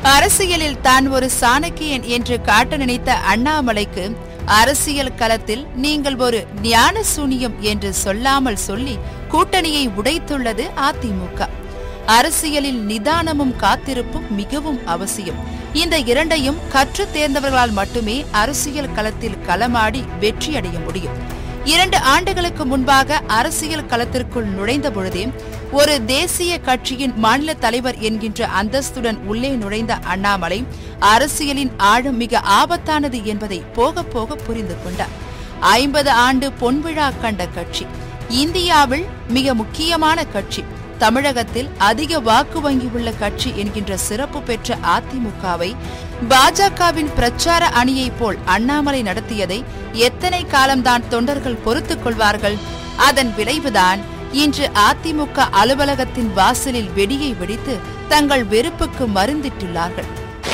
அரசியலில் தான் ஒரு சாணக்கியன் என்று காட்ட நினைத்த அண்ணாமலைக்கு அரசியல் களத்தில் நீங்கள் ஒரு ஞான சூனியம் என்று சொல்லாமல் சொல்லி கூட்டணியை உடைத்துள்ளது அதிமுக அரசியலில் நிதானமும் காத்திருப்பும் மிகவும் அவசியம் இந்த இரண்டையும் கற்றுத் தேர்ந்தவர்களால் மட்டுமே அரசியல் களத்தில் களமாடி வெற்றியடைய முடியும் இரண்டு ஆண்டுகளுக்கு முன்பாக அரசியல் களத்திற்குள் நுழைந்த பொழுதே ஒரு தேசிய கட்சியின் மாநில தலைவர் என்கின்ற அந்தஸ்துடன் உள்ளே நுழைந்த அண்ணாமலை அரசியலின் ஆழம் மிக ஆபத்தானது என்பதை போக போக புரிந்து கொண்டார் ஐம்பது ஆண்டு பொன்விழா கண்ட கட்சி இந்தியாவில் மிக முக்கியமான கட்சி தமிழகத்தில் அதிக வாக்கு வங்கி உள்ள கட்சி என்கின்ற சிறப்பு பெற்ற அதிமுகவை பாஜகவின் பிரச்சார அணியைப் போல் அண்ணாமலை நடத்தியதை எத்தனை காலம்தான் தொண்டர்கள் பொறுத்துக் கொள்வார்கள் அதன் விளைவுதான் இன்று அதிமுக அலுவலகத்தின் வாசலில் வெடியை வெடித்து தங்கள் வெறுப்புக்கு மருந்திட்டுள்ளார்கள்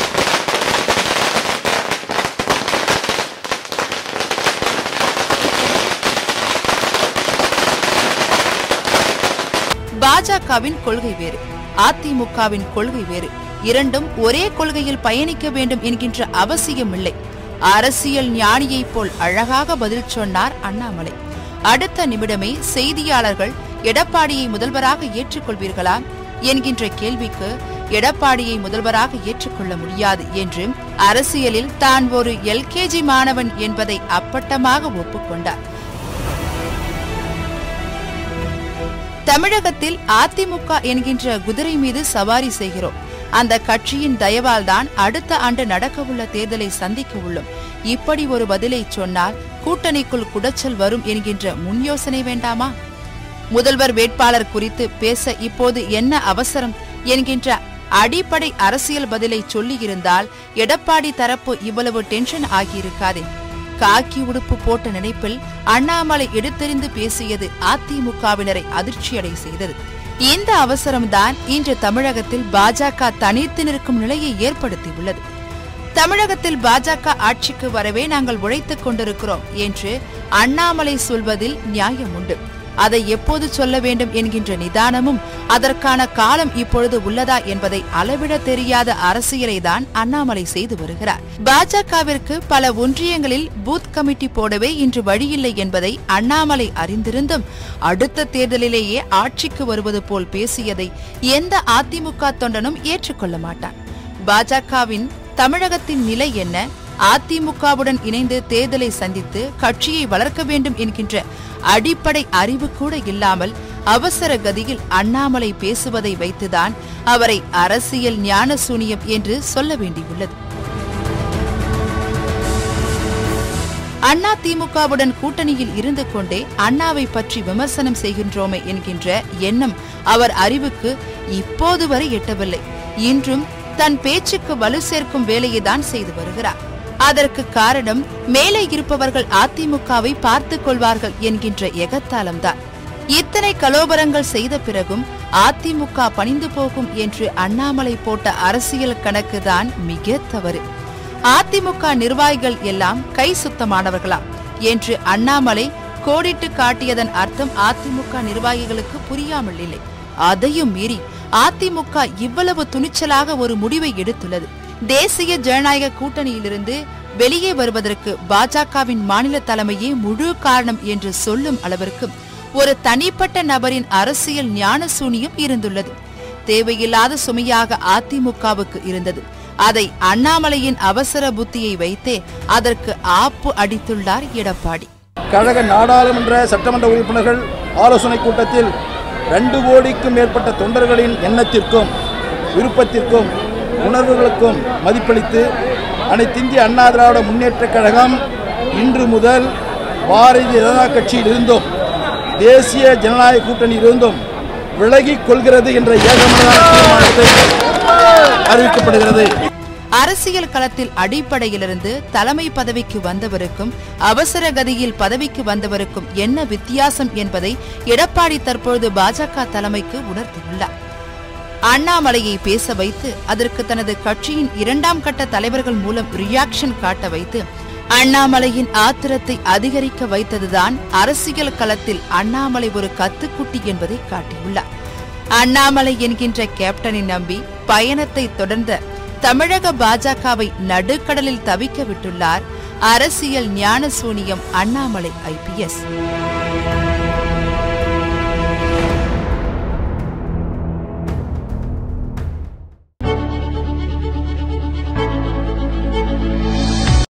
பாஜகவின் கொள்கை வேறு அதிமுகவின் கொள்கை வேறு இரண்டும் ஒரே கொள்கையில் பயணிக்க வேண்டும் என்கின்ற அவசியமில்லை அரசியல் ஞானியைப் போல் அழகாக பதில் சொன்னார் அண்ணாமலை அடுத்த நிமிடமே செய்தியாளர்கள் எடப்பாடியை முதல்வராக ஏற்றுக்கொள்வீர்களா என்கின்ற கேள்விக்கு எடப்பாடியை முதல்வராக ஏற்றுக்கொள்ள முடியாது என்று அரசியலில் தான் ஒரு எல்கேஜி மாணவன் என்பதை அப்பட்டமாக ஒப்புக்கொண்டார் தமிழகத்தில் அதிமுக என்கின்ற குதிரை மீது சவாரி செய்கிறோம் அந்த கட்சியின் தயவால் தான் அடுத்த ஆண்டு நடக்கவுள்ள தேர்தலை சந்திக்க உள்ளோம் இப்படி ஒரு பதிலை சொன்னால் கூட்டணிக்குள் குடச்சல் வரும் என்கின்ற முன் யோசனை வேண்டாமா முதல்வர் வேட்பாளர் குறித்து பேச இப்போது என்ன அவசரம் என்கின்ற அடிப்படை அரசியல் பதிலை சொல்லியிருந்தால் எடப்பாடி தரப்பு இவ்வளவு டென்ஷன் ஆகியிருக்காதே காக்கி உடுப்பு போட்ட நினைப்பில் அண்ணாமலை எடுத்தெறிந்து பேசியது அதிமுகவினரை அதிர்ச்சியடை செய்தது இந்த அவசரம்தான் இன்று தமிழகத்தில் பாஜக தனித்து நிற்கும் நிலையை ஏற்படுத்தியுள்ளது தமிழகத்தில் பாஜக ஆட்சிக்கு வரவே நாங்கள் உழைத்துக் கொண்டிருக்கிறோம் என்று அண்ணாமலை சொல்வதில் நியாயம் உண்டு அதை எப்போது சொல்ல வேண்டும் என்கின்ற நிதானமும் அதற்கான காலம் இப்பொழுது உள்ளதா என்பதை அளவிட தெரியாத அரசியலை தான் அண்ணாமலை செய்து வருகிறார் பாஜகவிற்கு பல ஒன்றியங்களில் பூத் கமிட்டி போடவே இன்று வழியில்லை என்பதை அண்ணாமலை அறிந்திருந்தும் அடுத்த தேர்தலிலேயே ஆட்சிக்கு வருவது போல் பேசியதை எந்த அதிமுக தொண்டனும் ஏற்றுக்கொள்ள மாட்டான் பாஜகவின் தமிழகத்தின் நிலை என்ன அதிமுகவுடன் இணைந்து தேர்தலை சந்தித்து கட்சியை வளர்க்க வேண்டும் என்கின்ற அடிப்படை அறிவு கூட இல்லாமல் அவசர கதியில் அண்ணாமலை பேசுவதை வைத்துதான் அவரை அரசியல் ஞான சூனியம் என்று சொல்ல வேண்டியுள்ளது அண்ணா திமுகவுடன் கூட்டணியில் இருந்து கொண்டே அண்ணாவை பற்றி விமர்சனம் செய்கின்றோமே என்கின்ற எண்ணம் அவர் அறிவுக்கு இப்போது வரை எட்டவில்லை இன்றும் தன் பேச்சுக்கு வலு சேர்க்கும் வேலையை தான் செய்து வருகிறார் அதற்கு காரணம் மேலே இருப்பவர்கள் அதிமுகவை பார்த்துக் கொள்வார்கள் என்கின்ற எகத்தாளம்தான் இத்தனை கலோபரங்கள் செய்த பிறகும் அதிமுக பணிந்து போகும் என்று அண்ணாமலை போட்ட அரசியல் கணக்குதான் மிக தவறு அதிமுக நிர்வாகிகள் எல்லாம் கை சுத்தமானவர்களாம் என்று அண்ணாமலை கோடிட்டு காட்டியதன் அர்த்தம் அதிமுக நிர்வாகிகளுக்கு புரியாமல் இல்லை அதையும் மீறி அதிமுக இவ்வளவு துணிச்சலாக ஒரு முடிவை எடுத்துள்ளது தேசிய ஜனநாயக கூட்டணியிலிருந்து வெளியே வருவதற்கு பாஜகவின் மாநில தலைமையே முழு காரணம் என்று சொல்லும் அளவிற்கு ஒரு தனிப்பட்ட நபரின் அரசியல் ஞான சூனியம் இருந்துள்ளது தேவையில்லாத சுமையாக அதிமுகவுக்கு இருந்தது அதை அண்ணாமலையின் அவசர புத்தியை வைத்தே அதற்கு ஆப்பு அடித்துள்ளார் எடப்பாடி கழக நாடாளுமன்ற சட்டமன்ற உறுப்பினர்கள் ஆலோசனை கூட்டத்தில் ரெண்டு கோடிக்கும் மேற்பட்ட தொண்டர்களின் எண்ணத்திற்கும் விருப்பத்திற்கும் உணர்வுகளுக்கும் மதிப்பளித்து அனைத்திந்திய அண்ணா திராவிட முன்னேற்றக் கழகம் இன்று முதல் பாரதிய ஜனதா கட்சியில் இருந்தும் தேசிய ஜனநாயக கூட்டணியில் இருந்தும் விலகிக் கொள்கிறது என்ற ஏகமனதான தீர்மானத்தை அறிவிக்கப்படுகிறது அரசியல் களத்தில் அடிப்படையிலிருந்து தலைமை பதவிக்கு வந்தவருக்கும் அவசர கதியில் பதவிக்கு வந்தவருக்கும் என்ன வித்தியாசம் என்பதை எடப்பாடி தற்பொழுது பாஜக தலைமைக்கு உணர்த்தியுள்ளார் அண்ணாமலையை பேச வைத்து அதற்கு தனது கட்சியின் இரண்டாம் கட்ட தலைவர்கள் மூலம் ரியாக்ஷன் காட்ட வைத்து அண்ணாமலையின் ஆத்திரத்தை அதிகரிக்க வைத்ததுதான் அரசியல் களத்தில் அண்ணாமலை ஒரு கத்துக்குட்டி என்பதை காட்டியுள்ளார் அண்ணாமலை என்கின்ற கேப்டனை நம்பி பயணத்தை தொடர்ந்த தமிழக பாஜகவை நடுக்கடலில் தவிக்க விட்டுள்ளார் அரசியல் ஞானசூனியம் அண்ணாமலை ஐபிஎஸ்